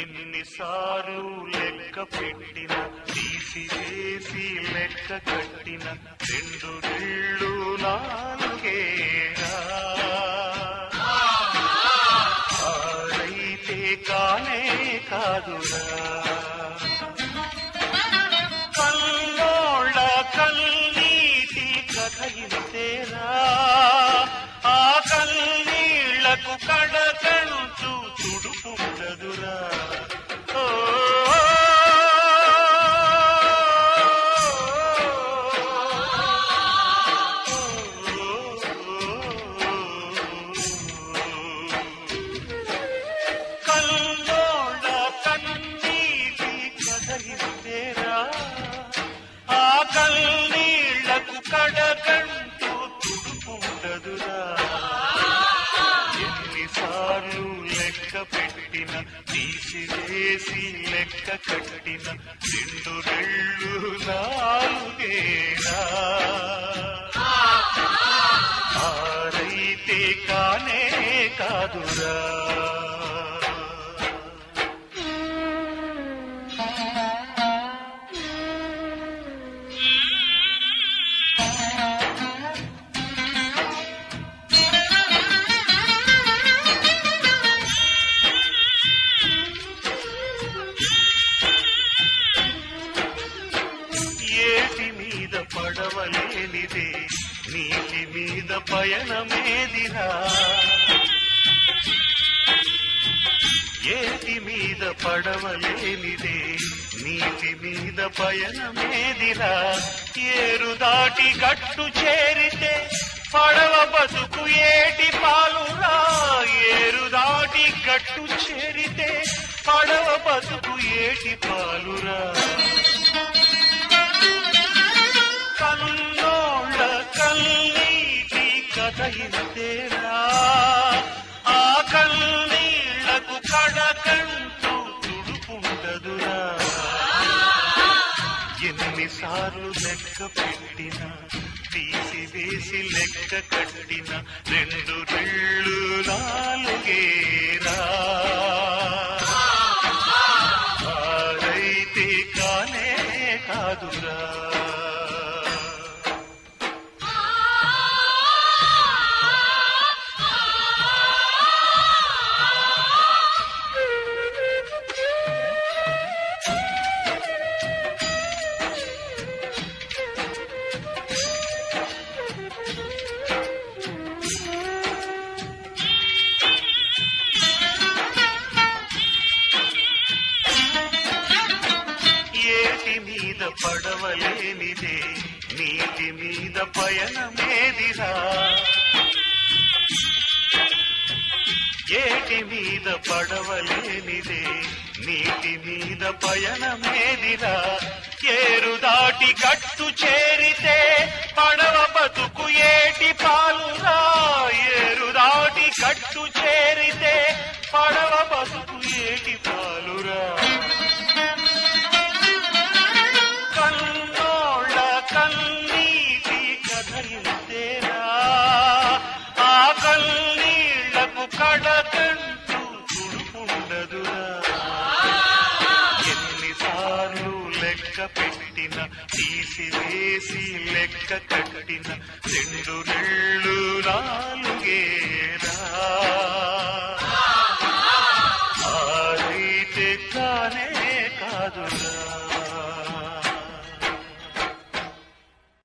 ఎన్నిసార్లు లెక్క పెట్టిన తీసివేసి లెక్క కట్టిన రెండు రెళ్ళు నాలుగేరా ఆరైతే కానే కాదురా కల్లోళ్ళ కల్నీటి కథ ఇంతేరా ఆ కల్నీళ్లకు కడకంటూ తుడుపుండదురా ఓ కల్లోళ్ళ కన్నీటి కథ ఇంతేరా ఆ కల్నీళ్లకు కడకంటూ తుడుపుండదురా ఎన్నిసార్లు లెక్క పెట్టిన తీసివేసి లెక్క కట్టిన రెండు రెళ్ళు నాలుగేనా ఆరైతే కానే కాదురా ఏటి మీద పడవలేనిదే నీటి మీద పయనమేదిరా ఏటి మీద పడవలేనిదే నీటి మీద పయనమేదిరా ఏరు దాటి గట్టు చేరితే పడవ బతుకు ఏటి పాలురా ఏరు దాటి గట్టు చేరితే పడవ బతుకు ఏటి పాలురా కన్నోళ్ళ కన్నీటి కథ ఇంతేరా ఆ కన్నీళ్లకు కడకంటూ తుడుపుండదురా ఎన్నిసార్లు లెక్క పెట్టిన తీసివేసి లెక్క కట్టిన రెండు రెళ్ళు నాలుగేరా ఆరైతే కానే కాదురా ఏటి మీద పడవలేనిదే నీటి మీద పయనమేదిరా ఏటి మీద పడవలేనిదే నీటి మీద పయనమేదిరా ఏరు దాటి గట్టు చేరితే పడవ బతుకు ఏటి పాలురా ఏరు దాటి గట్టు చేరితే పడవ బతుకు ఏటి పాలురా కన్నోళ్ళ కన్నీటి కథలింతేరా ఆ కన్నీళ్లకు కడకంటూ తుడుపుండదురా ఎన్నిసార్లు లెక్క పెట్టిన తీసివేసి లెక్క కట్టిన రెండు రెళ్ళు నాలుగేరా ఆరైతే కానే కాదురా